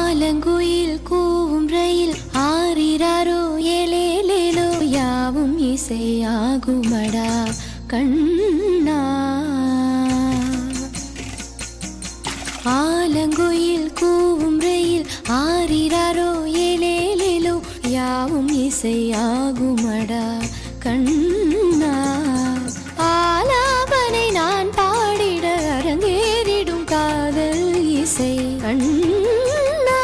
ஆலங்குயில் கூவும் ரயில் ஆரிராரோ ஏலேலேலோ யாவும் இசையாகுமடா கண்ணா ஆலங்குயில் கூவும் ரயில் ஆரிராரோ ஏலேலேலோ யாவும் இசையாகுமடா கண்ணா ஆலாபனை நான் பாடிட அரங்கேறிடும் காதல் இசை கண்ணா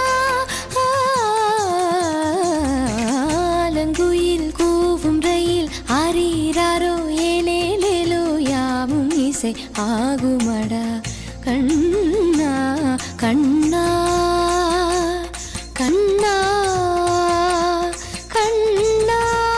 ஆலங்குயில் கூவும் ரயில் ஆரீராரோ ஏலேலேலோ யாவும் இசை ஆகுமடா கண்ணா கண்ணா கண்ணா கண்ணா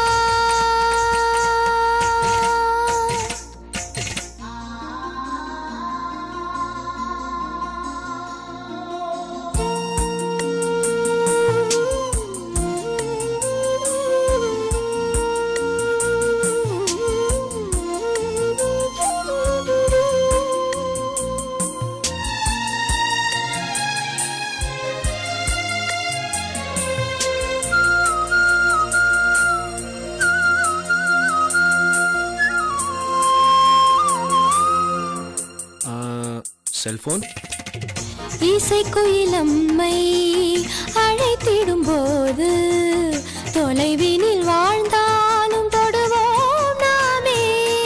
செல்போன் இசைக்குயிலம்மை அழைத்திடும் போது தொலைவினில் வாழ்ந்தாலும் தொடுவோம் நாமே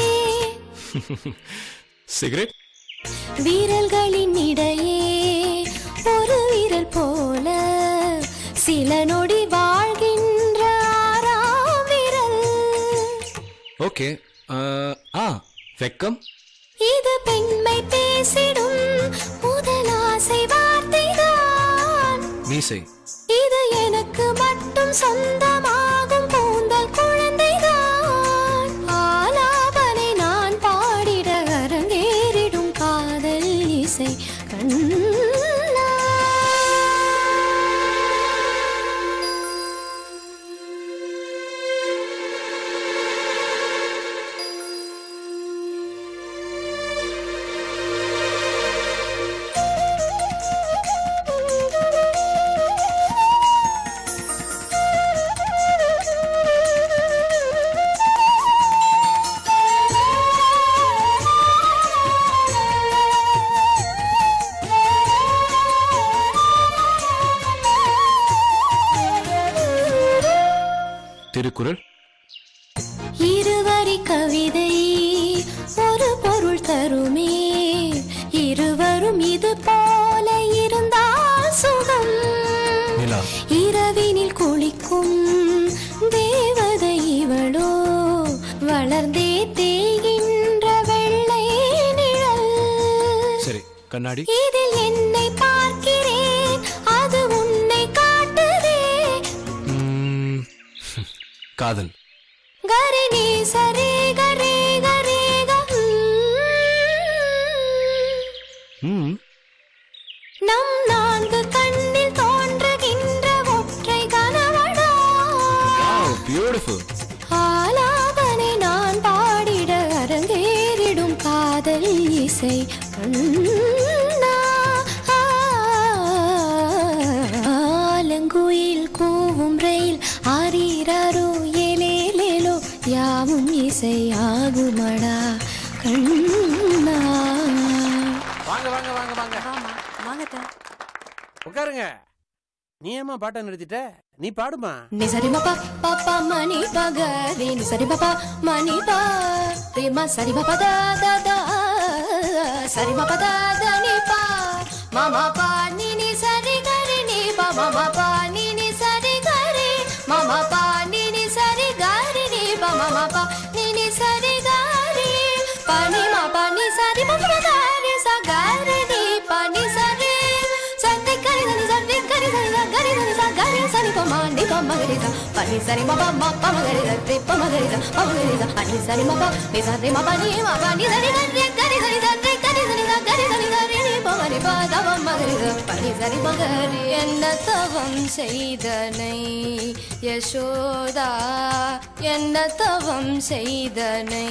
சிகரெட் வீரல்களின் இடையே ஒரு வீரல் போல சில நொடி வாழ்கின்ற ஆறாம் விரல் ஓகே ஆ வெக்கம் இது பெண்மை பேசிடும் முதல் ஆசை வார்த்தைதான் மீசை இது எனக்கு மட்டும் சொந்தமாகும் கூந்தல் குழந்தைதான் ஆலாபனை நான் பாடிட அரங்கேறிடும் காதல் இசை கண்ணா திருக்குறள் இருவரி கவிதை ஒரு பொருள் தருமே இருவரும் இது போல இருந்தால் சுகம் நிலா இரவினில் குளிக்கும் தேவதை இவளோ வளர்ந்தே தேய்கின்ற வெள்ளை நிழல் சரி கண்ணாடி இதில் என்னை பார்க்கிறேன் அது உன்னை காட்டுதே ம், காதல் கரி நீ சரி கரி கரி க ம் நம் நான்கு கண்ணில் தோன்றுகின்ற ஒற்றை கனவடா பியூட்டிஃபுல் ஆலாபனை நான் பாடிட அரங்கேறிடும் காதல் இசை கண்ணா ஆலங்குயில் கூவும் ரயில் ஆரீராரோ ஏலேலேலோ யாவும் இசை ஆகுமடா கண்ணா வாங்க வாங்க வாங்க வாங்க ஆமா வாங்கத்தா உட்காருங்க நீ ஏமா பாட்டை நிறுத்திட்ட நீ பாடுமா ni sa ri ma pa pa pa ma ni pa ga re ni sa ri pa pa ma ni pa re ma sa ri ma pa da da da sa ri ma pa da da ni pa ma ma pa ni ni sa ri ga re ni pa ma ma pa ni ni sa ri ga re ma ma pa ni ni sa ri ga re ni pa ma ma pa ni ni sa ri ga re pa ni ma pa ni sa ri ma pa da re sa ga re ni pa ni sa re sa te ga re sa ni sa re ga re sa ni sa ga re sa ni sa ga re sa ni pa ma ni pa ma ga re sa pa ni sa ri ma pa ma pa ma ga re sa re pa ma ga re sa pa ma ga re sa pa ni sa ri ma pa ni sa re ma pa ni ma pa ni sa ri ga re ga re sa ni sa re ga re sa ni sa ga re sa ni sa re ni pa ma ni pa da pa ma ga re sa pa ni sa ri ma ga re என்ன தவம் செய்தனை யசோதா என்ன தவம் செய்தனை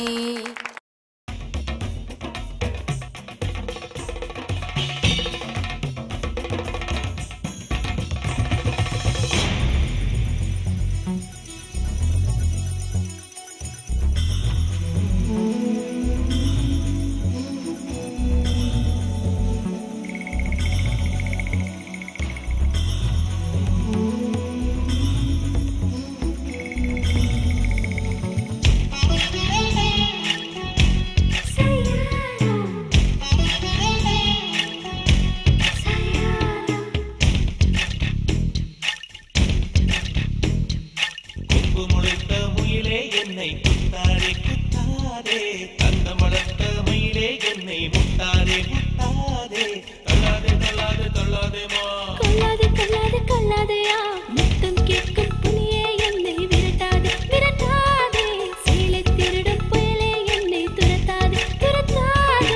கொல்லாதே கொல்லாதே கொல்லாதையா முத்தம் கேட்கும் புலியே என்னை விரட்டாதே விரட்டாதே சீலை திருடும் புயலே என்னை துரத்தாதே துரத்தாதே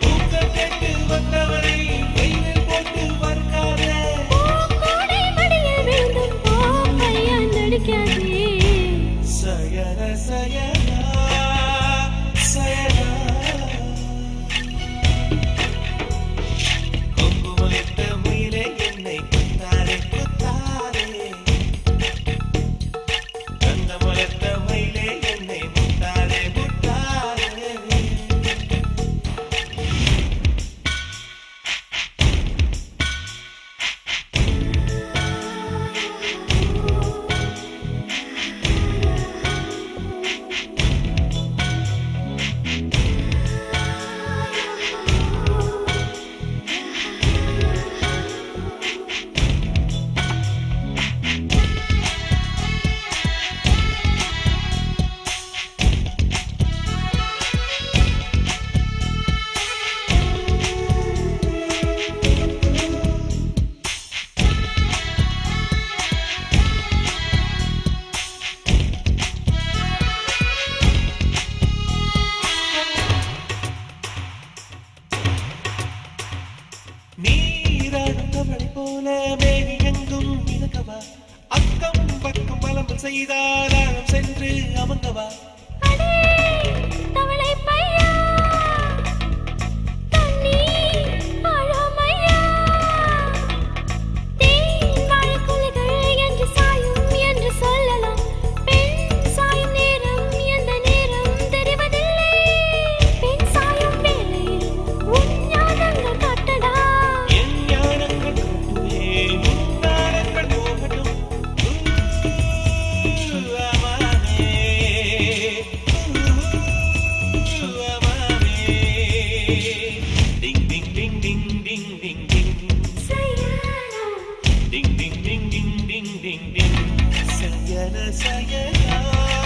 பூக்கோடை மடியில் விழுந்தும் போ கையா நடிக்காதே நீராடுத்தவளை போல மேவி எங்கும் மிதக்கவா அக்கம் பக்கம் பலம் செய்தால் சென்று அமர்ந்தவா அடே தவளை பையா தண்ணி ஆழமையா தேன் வாழை குலைகள் என்று சாயும் என்று சொல்லலாம் பெண் சாயும் நேரம் எந்த நேரம் தெரிவதில்லை பெண் சாயும் வேளையில் உன் ஞானங்கள் காட்டடா என் ஞானங்கள் தோற்றுமே உன் ஞானங்கள் போகட்டும் ஊ, அமானே. ஊ, அமானே. டிங் டிங் டிங் டிங் டிங் டிங் டிங் சையானா டிங் டிங் டிங் டிங் டிங் டிங் டிங் சயன சயனா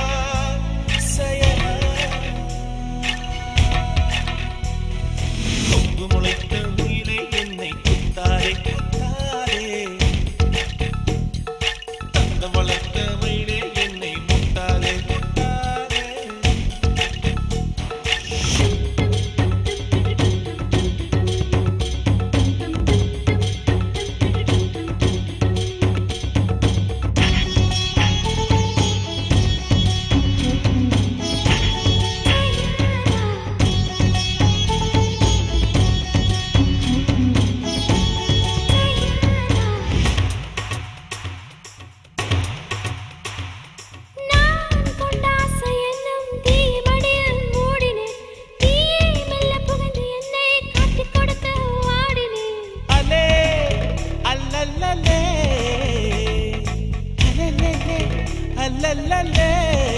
சயனா கொம்பு முளைத்த உயிரை என்னை குத்தாரே குத்தாரே தந்தம் வளர்த்த மயிலே என்னை முட்டாதே முட்டாதே நான் கொண்ட ஆசை என்னும் தீமடியில் மூடினேன் தீயை மெல்ல புகழ்ந்து என்னை காட்டிக் கொடுக்க வாடினேன் அலே அல்லல்லலே அலலலே அல்லல்லலே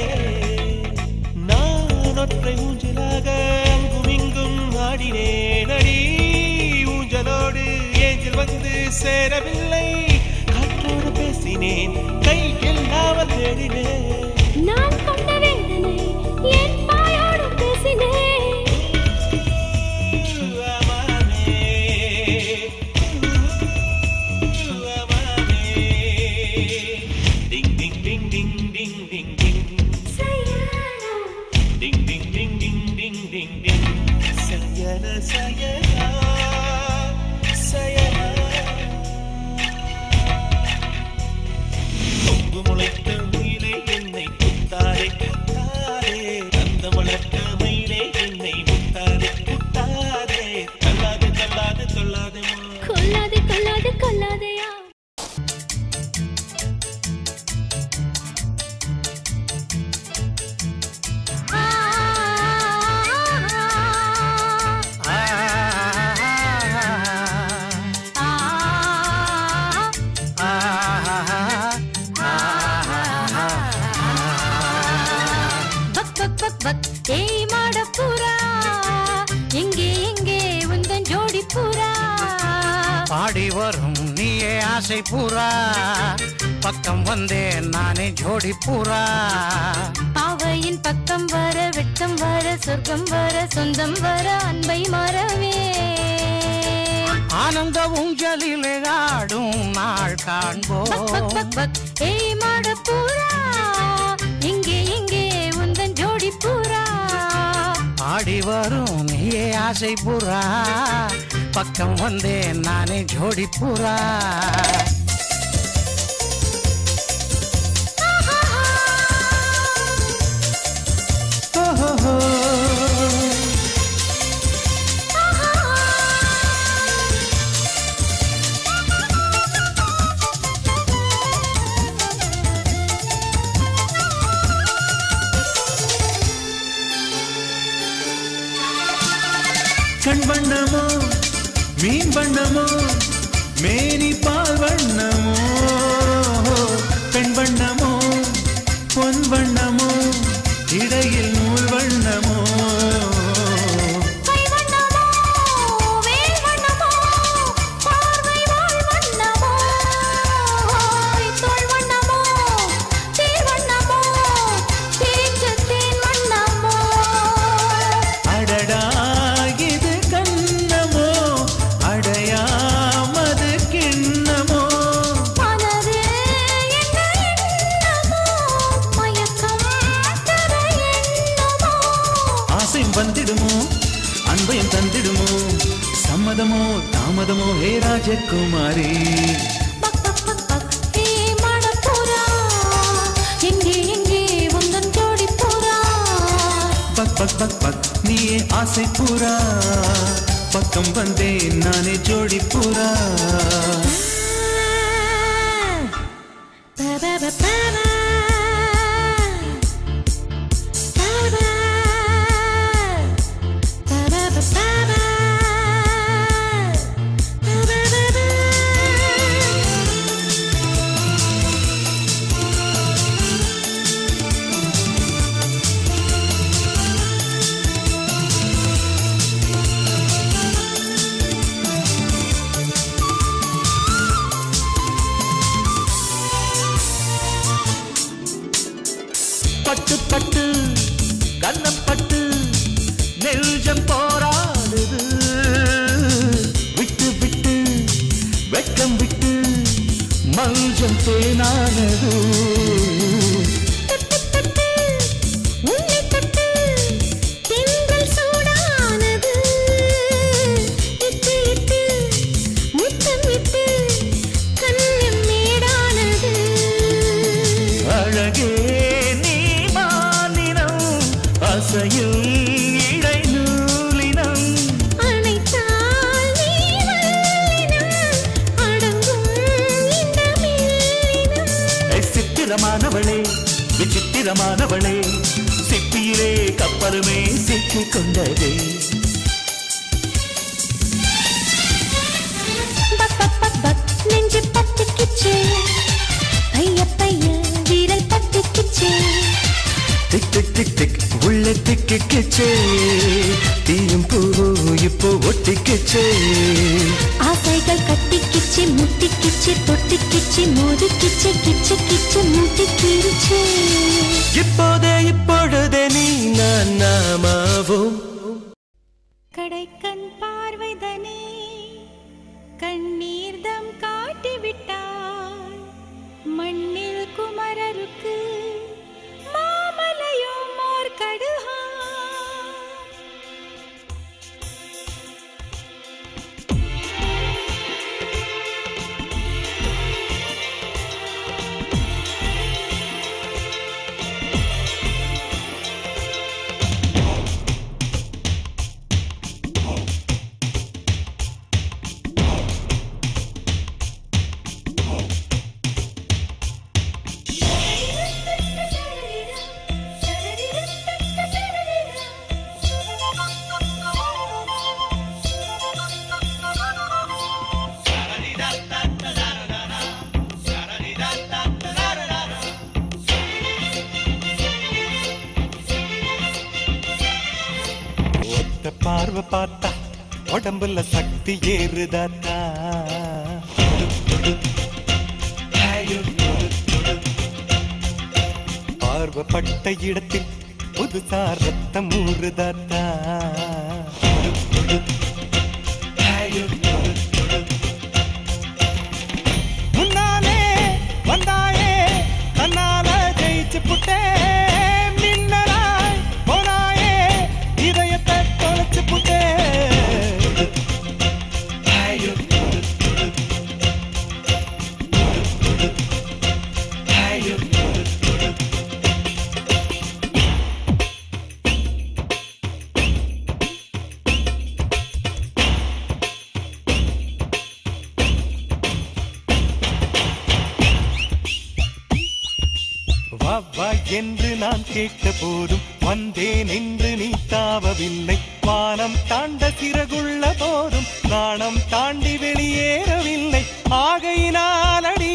நான் ஒற்றை ஊஞ்சலாக அங்கும் இங்கும் ஆடினேன் அடி ஊஞ்சலோடு ஏஞ்சல் வந்து சேரவில்லை காற்றோடு பேசினேன் கை இல்லாமல் தேடினேன் நான் கொண்ட வேதனை என் வாயோடு பேசினேன் அமானே அமானே டிங் டிங் டிங் டிங் டிங் டிங் டிங் சையானா டிங் டிங் டிங் டிங் டிங் டிங் டிங் சயன சயனா சயனா கொம்பு முளைத்த உயிரை என்னை குத்தாரே குத்தாரே அந்த வளர்த்த மயிலே என்னை முட்டாதே முட்டாதே தள்ளாதே தள்ளாதே சொல்லாதே கொல்லாதே கொல்லாதே கொல்லாதையா பக் பக் பக் பக் ஏய் மாடப்புறா எங்கே எங்கே உந்தன் ஜோடி புறா பாடி வரும் நீயே ஆசை பூரா பக்கம் வந்தேன் நானே ஜோடி பூரா பாவையின் பக்கம் வர வெட்கம் வர சொர்க்கம் வர சொந்தம் வர அன்பை மறவே ஆனந்த ஊஞ்சலிலே ஆடும் நாள் பக் காண்போம் பக் பக் ஏய் மாடப்புறா இங்கே இங்கே உந்தன் ஜோடி புறா ஆடி வரும் நீயே ஆசை புறா பக்கம் வந்தேன் நானே ஜோடி புறா கண் வண்ணமோ மீன் வண்ணமோ மேனி பால் வண்ணமோ பெண் வண்ணமோ பொன் வண்ணமோ இடையில் நூல் வண்ணமோ கை வண்ணமோ வேல் வண்ணமோ பார்வை வாள் வண்ணமோ தோள் வண்ணமோ தேர் வண்ணமோ பேச்சு தேன் வண்ணமோ அடடா இது கண்ணமோ அடையாமது கிண்ணமோ மனது என்ன எண்ணமோ மயக்கம் தர எண்ணமோ ஆசை வந்திடுமோ அன்பையும் தந்திடுமோ சம்மதமோ தாமதமோ ஹே ராஜகுமாரி பக் பக் பக் பக் ஏ மாடப்புறா எங்கே எங்கே உந்தன் ஜோடி புறா பக் பக் பக் பக் நீயே ஆசை பூரா பக்கம் வந்தேன் நானே ஜோடி பூரா பட்டு பட்டு கண்ணப்பட்டு நெஞ்சம் போராடுது விட்டு விட்டு வெட்கம் விட்டு மஞ்சம் தேனானது உன்னை தொட்டு தென்றல் சூடானது இட்டு இட்டு முத்தம் விட்டு கண்ணம் மேடானது அழகே நீ மானினம் அசையும் இடை நூலினம் அணைத்தால் நீ வல்லினம் அடங்கும் இந்த மீனம் சித்திரமானவளே விசித்திரமானவளே சிப்பியிலே கப்பலுமே சிக்கிக் கொண்டதே பக் பக் பக் பக் நெஞ்சு பத்திக்கிச்சு பைய பைய வீரல் பத்திக்கிச்சு டிக் டிக் டிக் டிக் உள்ள திக்கிச்சே தீயும் பூவும் இப்போ ஒட்டிக்கிச்சே ஆசைகள் கட்டிக்கிச்சு முட்டிக்கிச்சு தொட்டிக்கிச்சு மோதிக்கிச்சு கிச்சு கிச்சு முட்டிக்கிச்சு இப்போதே இப்பொழுதே நீ நான் நாமாவோம் கடைக்கண் பார்வைதனே கண்ணீர் தம் காட்டி விட்டாய் மண்ணில் குமரருக்கு மாமலையும் ஓர் கடுகா ஒத்த பார்வை பார்த்தா உடம்புல சக்தி ஏறுதாத்தா பார்வைப்பட்ட இடத்தில் புதுசா ரத்தம் ஊறுதாத்தா என்று நான் கேட்ட போதும் வந்தேன் என்று நீ தாவவில்லை வானம் தாண்ட சிறகுள்ள போதும் நாணம் தாண்டி வெளியேறவில்லை ஆகையினாலடி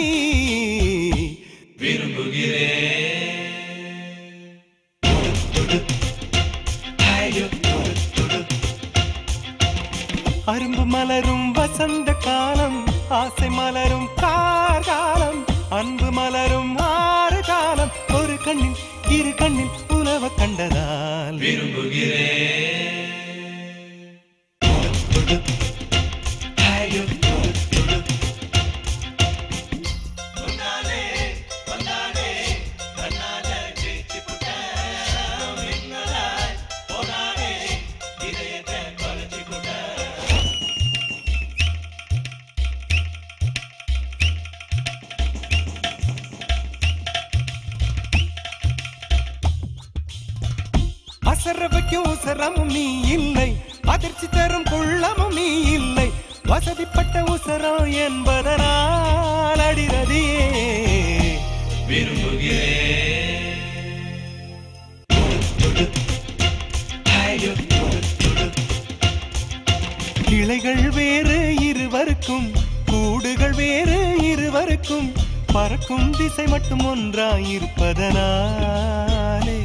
அரும்பு மலரும் வசந்த காலம் ஆசை மலரும் கார்காலம் அன்பு மலரும் ஆறு காலம் ஒரு கண்ணில் இரு கண்ணில் உலவ கண்டதால் அசரவைக்கும் உசரமும் நீ இல்லை அதிர்ச்சி தரும் குள்ளமும் நீ இல்லை வசதிப்பட்ட உசரம் என்பதனால் அடிரதியே கிளைகள் வேறு இருவருக்கும் கூடுகள் வேறு இருவருக்கும் பறக்கும் திசை மட்டும் ஒன்றாயிருப்பதனாலே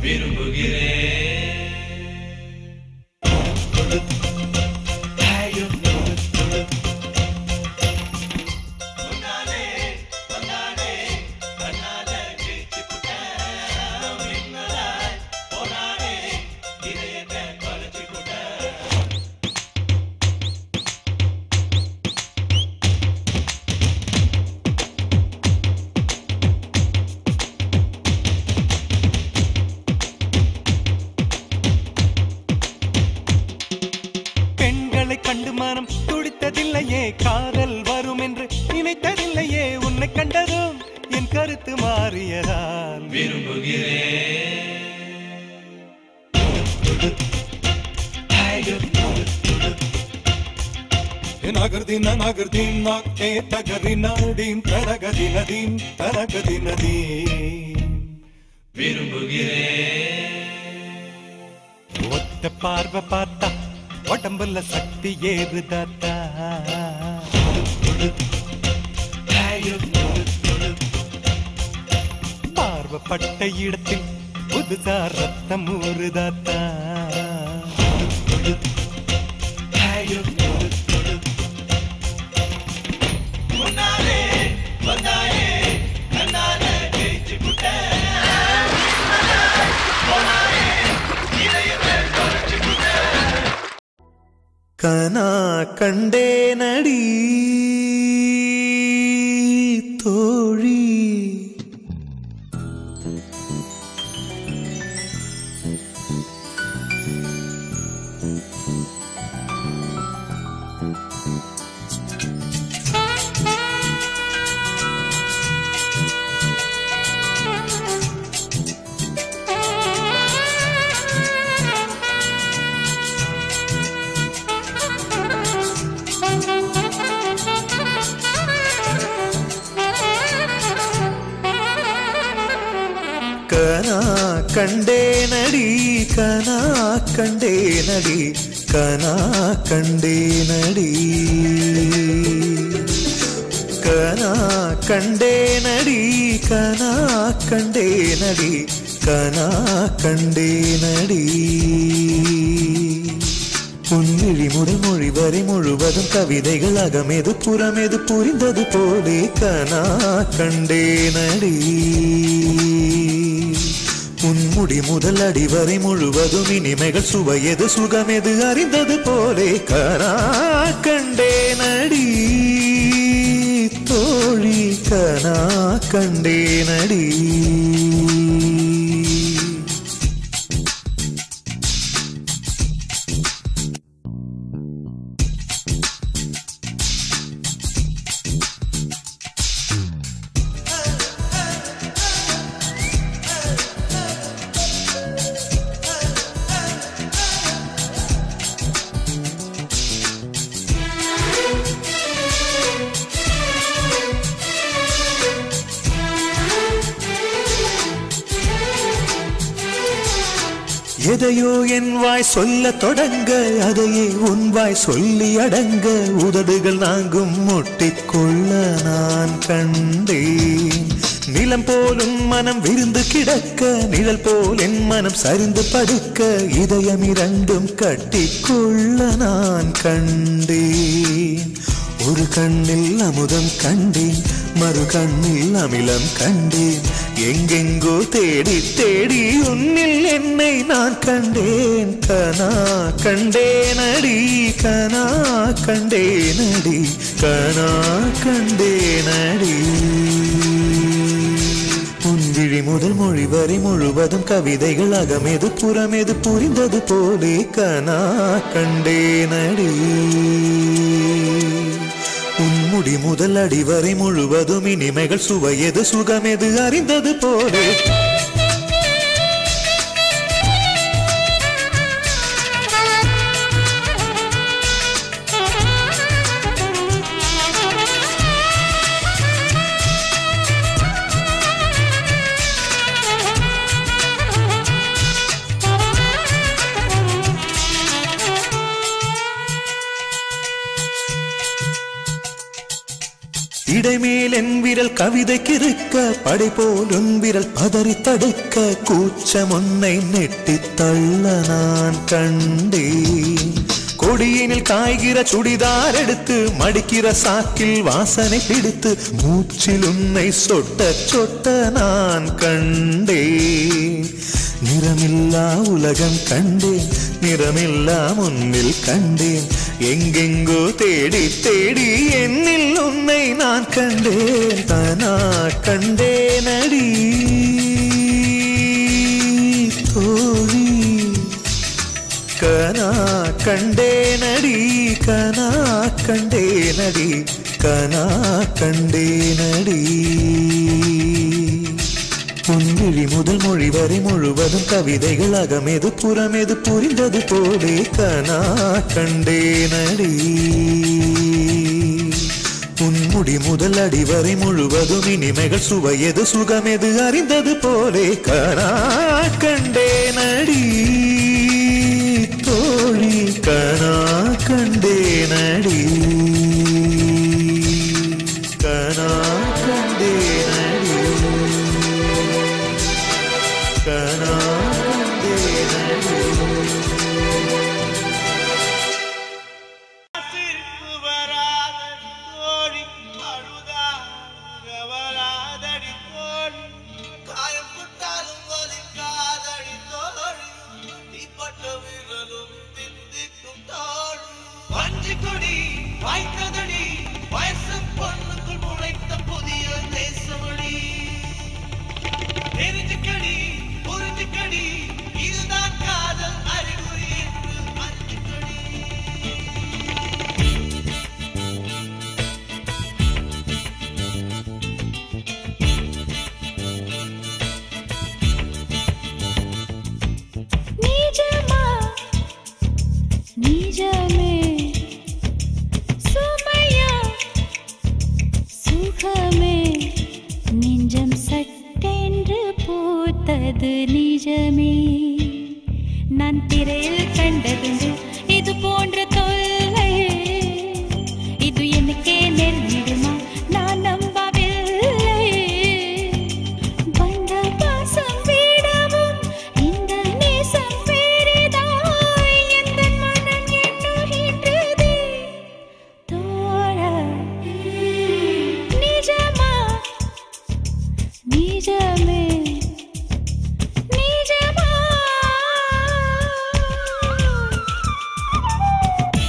பெண்களை கண்டு மனம் துடித்ததில்லையே காதல் வரும் என்று நினைத்ததில்லையே உன்னை கண்டதும் என் கருத்து மாறியதால் நகர்தின நகர்தீன் நாக்கே தகரினாடீன் தரகதினதீன் தரகதினதீன் ஒத்த பார்வை பார்த்தா உடம்புல சக்தி ஏறுதாத்தா பார்வைப்பட்ட இடத்தில் புதுசா ரத்தம் ஊறுதாத்தா கனா கண்டே நடி தோழி கனா கண்டே நடி கனா கண்டே நடி கனா கண்டே நடி கனா கண்டே நடி கனா கண்டே நடி கனா கண்டே நடி உன்விழி முதல் மொழி வரை முழுவதும் கவிதைகள் அகமெது புறமெது புரிந்தது போலே கனா கண்டே நடி உன்முடி முதல் அடி வரை முழுவதும் இனிமைகள் சுவையது சுகமெது அறிந்தது போலே கனா கண்டே நடி தோழி கனா கண்டே நடி ஆ எதையோ என் வாய் சொல்ல தொடங்க அதையே உன் வாய் சொல்லி அடங்க உதடுகள் நாங்கும் முட்டிக்கொள்ள நான் கண்டேன் நிலம் போலும் மனம் விருந்து கிடக்க நிழல் போல் என் மனம் சரிந்து படுக்க இதயம் இரண்டும் கட்டிக்கொள்ள நான் கண்டேன் ஒரு கண்ணில் அமுதம் கண்டேன் மறு கண்ணில் அமிலம் கண்டேன் எங்கெங்கோ தேடி தேடி உன்னில் என்னை நான் கண்டேன் கனா கண்டேனடி கனா கண்டேனடி கனா கண்டேனடி உன் விழி முதல் மொழி வரை முழுவதும் கவிதைகள் அகமெது புறமெது புரிந்தது போலே கனா கண்டேனடி உன் முடி முதல் அடி வரை முழுவதும் இனிமைகள் சுவையது சுகமெது அறிந்தது போலே இடைமேல் என் விரல் கவிதைக்கு இருக்க படை போல் உன் விரல் பதறி தடுக்க கூச்சம் உன்னை நெட்டி தள்ள நான் கண்டேன் கொடியினில் காய்கிற சுடிதார் எடுத்து மடிக்கிற சாக்கில் வாசனை பிடித்து மூச்சில் உன்னை சொட்ட சொட்ட நான் கண்டேன் நிறமில்லா உலகம் கண்டேன் நிறமில்லா முன்னில் கண்டேன் எங்கெங்கோ தேடி தேடி என்னில் உன்னை நான் கண்டேன் தானா கண்டேனடி தோழி கனா கண்டேனடி கனா கண்டேனடி கனா கண்டேனடி புன்விழி முதல் மொழி வரை முழுவதும் கவிதைகள் அகமெது புறமெது புரிந்தது போலே கனா கண்டேனடி உன்முடி முதல் அடி வரை முழுவதும் இனிமைகள் சுவையது சுகமெது அறிந்தது போலே கனா கண்டேனடி தோழி கனா கண்டேனடி கனா கண்டேனடி கனா கண்டேனடி சிரிப்பு வராதடி தோழி அழுதாக வராதடி தோழி காயம் புட்டாலும் வலிக்காதடி தோழி தீப்பட்ட விரலும் தித்திக்கும் தோழி வஞ்சி கொடி வாய்த்ததடி வயசு பொண்ணுக்குள் முளைத்த புதிய தேசமடி தெரிஞ்சுக்கடி புரிஞ்சுக்கடி இதுதான் காதல் அறிகுறி என்று அறிஞ்சுக்கடி நிஜமா நிஜமே சுமையா சுகமே நெஞ்சம் சட்டென்று பூத்தது நிஜமே நான் திரையில் கண்டதுண்டு இது போன்ற தொல்லை இது எனக்கே நெருங்கிடுமா நான் நம்பவில்லை வந்த பாசம் விடவும் இந்த நேசம் பெரிதாய் எந்த மனம் எண்ணுகின்றதே தோழா நிஜமா நிஜமே நிஜமா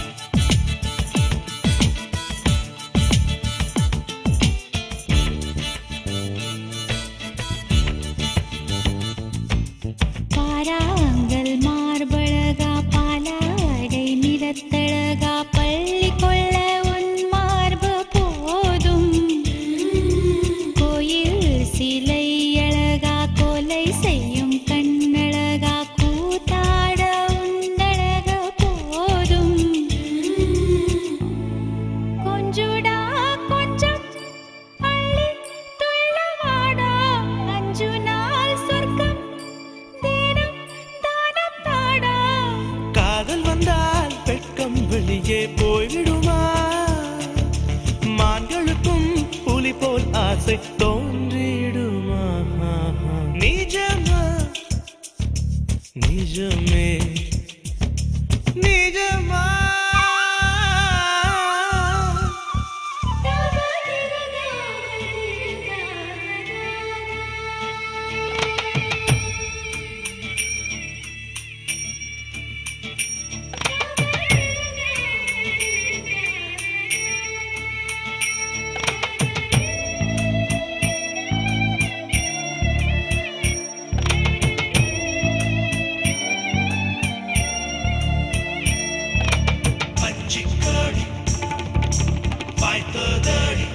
ஆசை தோன்றிடுமா நிஜமா நிஜமே நிஜமா பச்சிக்காடி வாய்த்ததடி